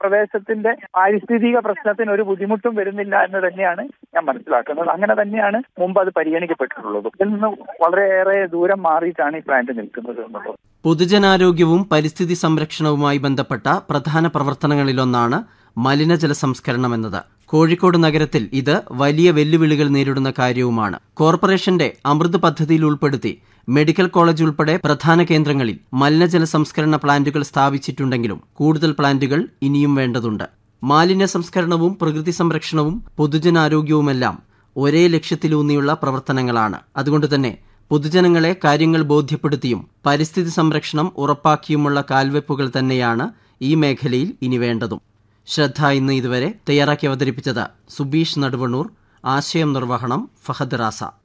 പ്രദേശത്തിന്റെ പാരിസ്ഥിതിക പ്രശ്നത്തിന് ഒരു ബുദ്ധിമുട്ടും വരുന്നില്ല എന്ന് തന്നെയാണ് ഞാൻ മനസ്സിലാക്കുന്നത് അങ്ങനെ തന്നെയാണ് മുമ്പ് അത് പരിഗണിക്കപ്പെട്ടിട്ടുള്ളത് ഇതിൽ നിന്ന് വളരെയേറെ ദൂരം മാറിയിട്ടാണ് ഈ പ്ലാന്റ് നിൽക്കുന്നത് എന്നുള്ളത് പൊതുജനാരോഗ്യവും പരിസ്ഥിതി സംരക്ഷണവുമായി ബന്ധപ്പെട്ട പ്രധാന പ്രവർത്തനങ്ങളിലൊന്നാണ് മലിനജല സംസ്കരണം എന്നത് കോഴിക്കോട് നഗരത്തിൽ ഇത് വലിയ വെല്ലുവിളികൾ നേരിടുന്ന കാര്യവുമാണ് കോർപ്പറേഷന്റെ അമൃത് പദ്ധതിയിൽ ഉൾപ്പെടുത്തി മെഡിക്കൽ കോളേജ് ഉൾപ്പെടെ പ്രധാന കേന്ദ്രങ്ങളിൽ മലിനജല സംസ്കരണ പ്ലാന്റുകൾ സ്ഥാപിച്ചിട്ടുണ്ടെങ്കിലും കൂടുതൽ പ്ലാന്റുകൾ ഇനിയും വേണ്ടതുണ്ട് മാലിന്യ സംസ്കരണവും പ്രകൃതി സംരക്ഷണവും പൊതുജനാരോഗ്യവുമെല്ലാം ഒരേ ലക്ഷ്യത്തിലൂന്നിയുള്ള പ്രവർത്തനങ്ങളാണ് അതുകൊണ്ട് തന്നെ പൊതുജനങ്ങളെ കാര്യങ്ങൾ ബോധ്യപ്പെടുത്തിയും പരിസ്ഥിതി സംരക്ഷണം ഉറപ്പാക്കിയുമുള്ള കാൽവെപ്പുകൾ തന്നെയാണ് ഈ മേഖലയിൽ ഇനി വേണ്ടതും ശ്രദ്ധ ഇന്ന് ഇതുവരെ തയ്യാറാക്കി അവതരിപ്പിച്ചത് സുബീഷ് നടുവണ്ണൂർ ആശയം നിർവഹണം ഫഹദ് റാസ